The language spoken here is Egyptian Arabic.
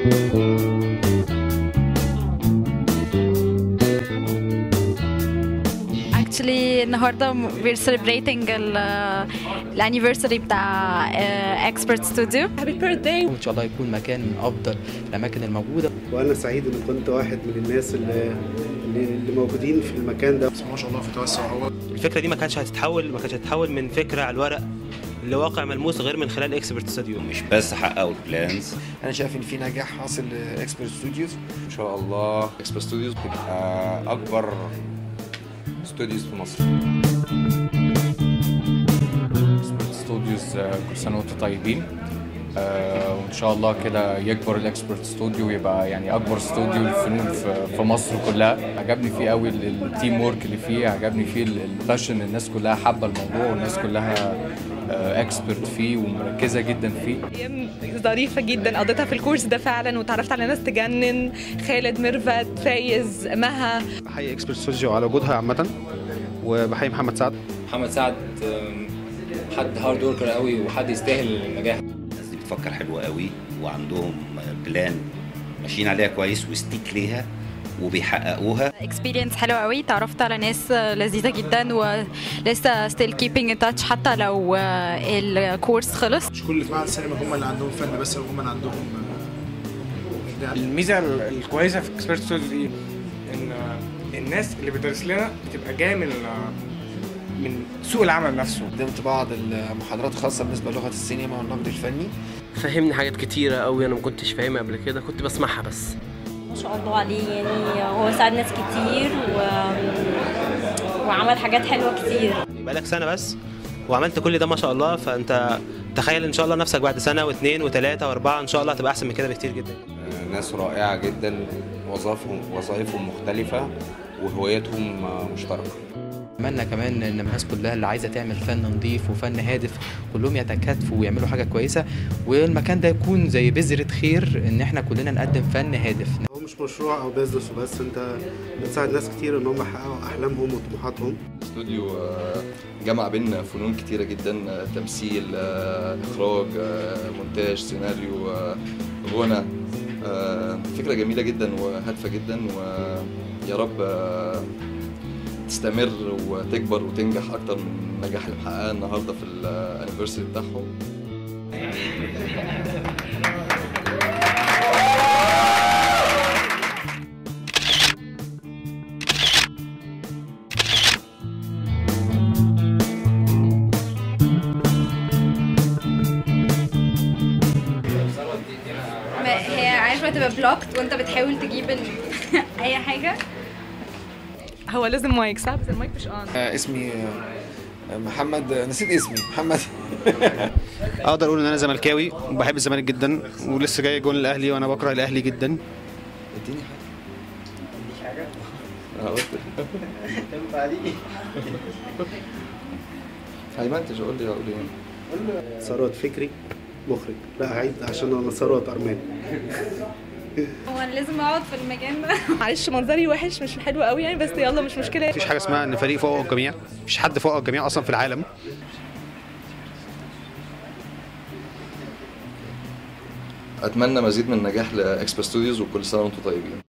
Actually النهارده we're celebrating الانيفرساري بتاع uh, Expert Studio. Happy birthday وان شاء الله يكون مكان من افضل الاماكن الموجوده وانا سعيد ان كنت واحد من الناس اللي اللي موجودين في المكان ده ما شاء الله في توسع هو الفكره دي ما كانتش هتتحول ما كانتش هتتحول من فكره على الورق لواقع ملموس غير من خلال اكسبرت ستوديو مش بس حققوا البلانز انا شايف ان في نجاح حاصل لاكسبرت ستوديوز ان شاء الله اكسبرت ستوديوز تبقى اكبر ستوديوز في مصر ستوديوز كل سنه وانتم طيبين آه، وان شاء الله كده يكبر الاكسبرت ستوديو ويبقى يعني اكبر استوديو للفنون في- في مصر كلها عجبني فيه قوي ال- التيم وورك اللي فيه عجبني فيه ال- الباشن الناس كلها حابه الموضوع والناس كلها اكسبرت فيه ومركزه جدا فيه ايام ظريفه جدا قضيتها في الكورس ده فعلا وتعرفت على ناس تجنن خالد ميرفت فايز مها بحيي اكسبرت ستوديو على وجودها عامه وبحيي محمد سعد محمد سعد آم، حد هارد وركر قوي وحد يستاهل النجاح الناس دي بتفكر حلوة قوي وعندهم بلان ماشيين عليها كويس وستيك ليها وبيحققوها experience حلوة قوي تعرفت على ناس لذيذة جدا ولسه still keeping in touch حتى لو الكورس خلص مش كل اللي في معهد السينما هم اللي عندهم فن بس هم اللي عندهم آه، الميزه الكويسه في اكسبرت ستوديو دي ان الناس اللي بتدرس لنا بتبقى جايه من من سوق العمل نفسه قدمت بعض المحاضرات خاصه بالنسبه للغه السينما والنقد الفني فهمني حاجات كتيره قوي انا ما كنتش فاهمها قبل كده كنت بسمعها بس ما شاء الله عليه يعني هو ساعد ناس كتير و... وعمل حاجات حلوة كتير بقالك سنه بس وعملت كل ده ما شاء الله فانت تخيل ان شاء الله نفسك بعد سنه واثنين وثلاثه واربعه ان شاء الله هتبقى احسن من كده بكتير جدا ناس رائعة جدا وظائفهم وظائفهم مختلفة وهوايتهم مشتركة اتمنى كمان ان الناس كلها اللي عايزه تعمل فن نظيف وفن هادف كلهم يتكاتفوا ويعملوا حاجه كويسه والمكان ده يكون زي بذره خير ان احنا كلنا نقدم فن هادف هو مش مشروع او بيزنس وبس انت بتساعد ناس كتير ان هم يحققوا احلامهم وطموحاتهم استوديو جمع بين فنون كتيرة جدا تمثيل إخراج مونتاج سيناريو غنى فكرة جميلة جدا وهادفة جدا ويا رب تستمر وتكبر وتنجح أكتر من النجاح اللي محققاه النهاردة في الانيفرساري بتاعهم هي عارفة تبقى بلوكت وانت بتحاول تجيب ال... اي حاجة هو لازم مايك صح بس المايك مش اون آه، اسمي آه، محمد نسيت اسمي محمد اقدر اقول ان انا زملكاوي وبحب الزمالك جدا ولسه جاي جون الاهلي وانا بكره الاهلي جدا اديني حاجة اديني حاجة هيمنتج قول لي اقول ايه ثروت فكري مخرج لا عيد عشان انا ثروت ارمان هو انا لازم اقعد في المكان ده معلش منظري وحش مش حلو قوي يعني بس يلا مش مشكله مفيش حاجه اسمها ان فريق فوق الجميع مفيش حد فوق الجميع اصلا في العالم اتمنى مزيد من النجاح لاكسبرت ستوديوز وكل سنه وانتم طيبين